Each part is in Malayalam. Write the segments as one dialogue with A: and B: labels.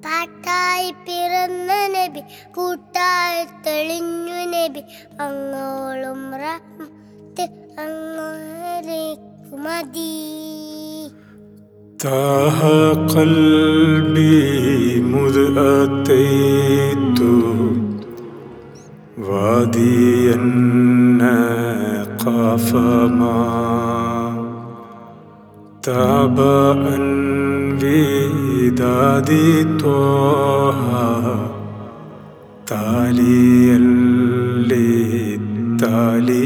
A: പാട്ടായി പിറന്ന നബി കൂട്ടായി തെളിഞ്ഞു നബി അങ്ങോളം റഹ്മത്ത് അങ്ങോലേക്കു മതി
B: تاه قلبي مذ أتيت واديا قاف ما تاب أنبيدادي طه تاليا للتالي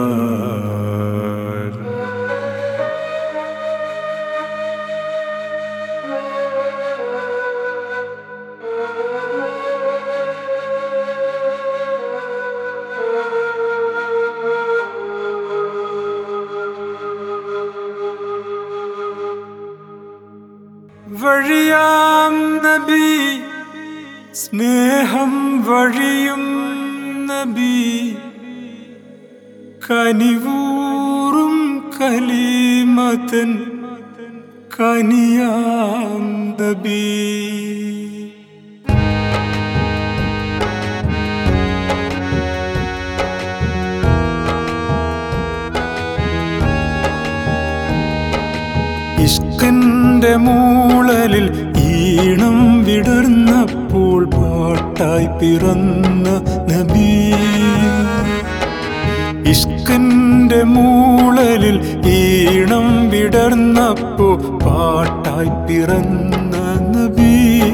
B: تال വഴിയാം നബി സ്നേഹം വഴിയും നബി കനിവൂറും കലീമതൻ കനിയാം നബി ഇഷ്കന്റെ മൂളലിൽ ഈണം വിടർന്നപ്പോൾ പാട്ടായി പിറന്ന നബി ഇഷ്കന്റെ മൂളലിൽ ഈണം വിടർന്നപ്പോ പാട്ടായി പിറന്ന നബി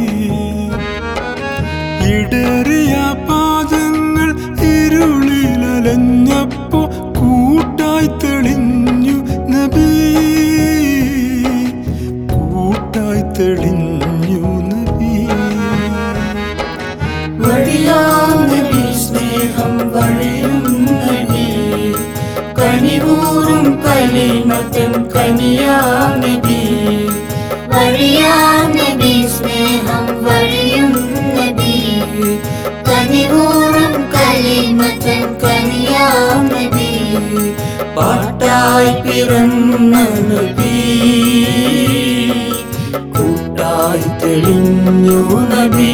B: ഇടറിയ പാദങ്ങൾ ഇരുളിലലഞ്ഞപ്പോ കൂട്ടായി തെളിഞ്ഞു നബി കൂട്ടായി തെളിഞ്ഞു നബി
C: വഴിയാം നബി സ്നേഹം വഴിയും നബി കനിവൂറും കലിമത്തൻ കനിയാം നബി വഴിയാം നബി സ്നേഹം വഴിയും നബി കനിവൂറും കലിമത്തൻ കനിയാം നബി പാട്ടായി പിറന്ന നബി കൂട്ടായി തെളിഞ്ഞു നബി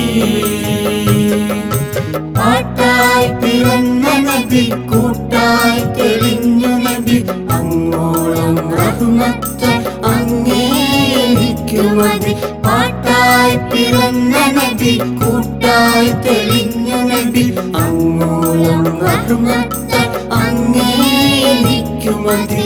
C: പാട്ടായി പിറന്ന നബി കൂട്ടായി തെളിഞ്ഞു നബി അങ്ങോളം റഹ്മത്ത് അങ്ങേരിക്കുമതി പാട്ടായി പിറന്ന നബി കൂട്ടായി തെളിഞ്ഞു നബി അങ്ങോളം റഹ്മത്ത് അങ്ങേരിക്കുമതി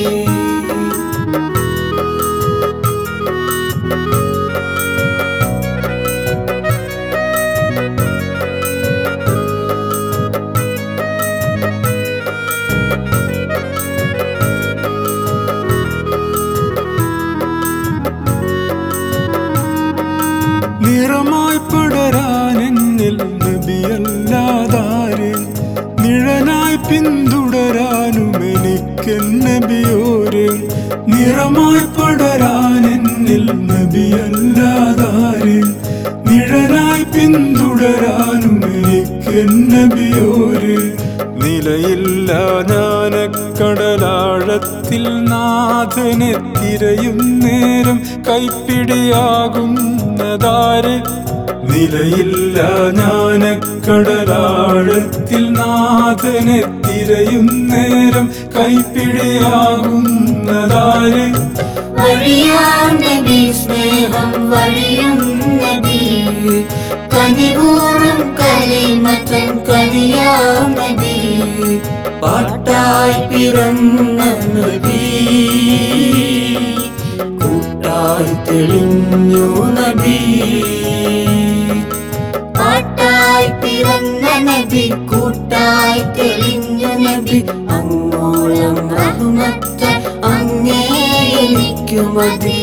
B: നിറമായി പടരാനെന്നിൽ നബിയല്ലാതാരെ നിഴലായി പിന്തുടരാനും എനിക്കൻ നബിയോരെ നിറമായി പടരാനെന്നിൽ നബിയല്ലാതാരെ നിഴലായി പിന്തുടരാനും എനിക്കൻ നബിയോരെ നിലയില്ല ജ്ഞാനക്കടലാഴത്തിൽ നാഥനെ തിരയും നേരം കൈപ്പിടിയാകുന്നതാര് നിലയില്ല ജ്ഞാനക്കടലാഴത്തിൽ നാഥനെ തിരയും നേരം കൈപ്പിടിയാകുന്നതാര്
C: വഴിയാം നബി സ്നേഹം വഴിയും നബി കനികൂറും കലിമത്തൻ കനിയാം നബി പാട്ടായി പിറന്ന നബി കൂട്ടായി തെളിഞ്ഞു നബി പാട്ടായി പിറന്ന നബി കൂട്ടായി തെളിഞ്ഞു നബി അങ്ങോളം റഹ്മത്ത് അങ്ങേ എനിക്കു മതി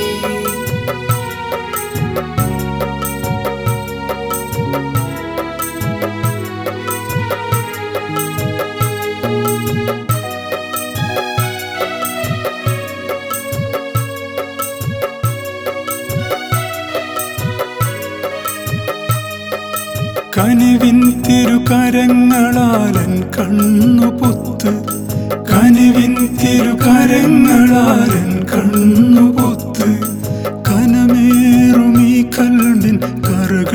B: കനിവിൻ തിരുകരങ്ങളാലൻ കണ്ണു പൊത്ത് കനിവിൻ തിരുകരങ്ങളാലൻ കണ്ണു പൊത്ത് കനമേറും ഈ കൽവിൻ കറകൾ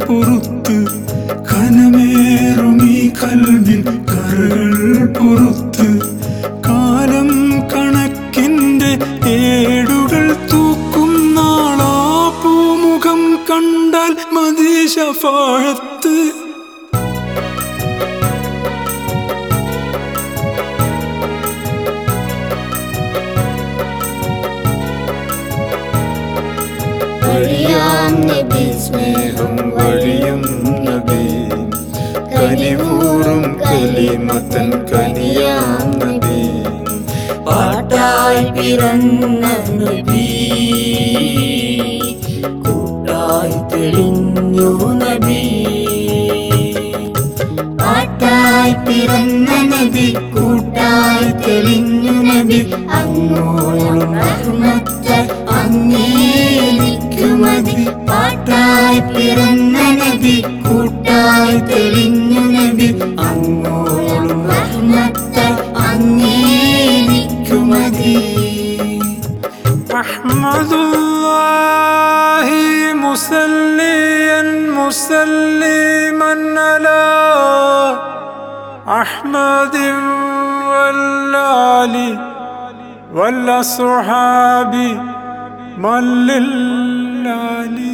B: പുറത്ത് കനമേറും ഈ കൽവിൻ കരകൾ പുറത്ത് കാലം കണക്കിന്റെ ഏടുകൾ തൂക്കും നാളാ പൂമുഖം കണ്ടാൽ മതി ശഫാഴത്ത്
C: വഴിയാം നബി സ്നേഹം വഴിയും നബി കനിവൂറും കലിമത്തൻ കനിയാം നബി പാട്ടായി പിറന്ന നബി കൂട്ടായി തെളിഞ്ഞു നബി പാട്ടായി പിറന്ന നബി കൂട്ടായി തെളിഞ്ഞു നബി അങ്ങോളം റഹ്മത്ത് അങ്ങേലിക്കുമതി പാട്ടായി പിറന്ന നബി കൂട്ടായി തെളിഞ്ഞു നബി അങ്ങോളം റഹ്മത്ത് അങ്ങേലിക്കുമതി
B: أحمد الله مسليا مسلما على أحمد والآل والأصحاب من للآل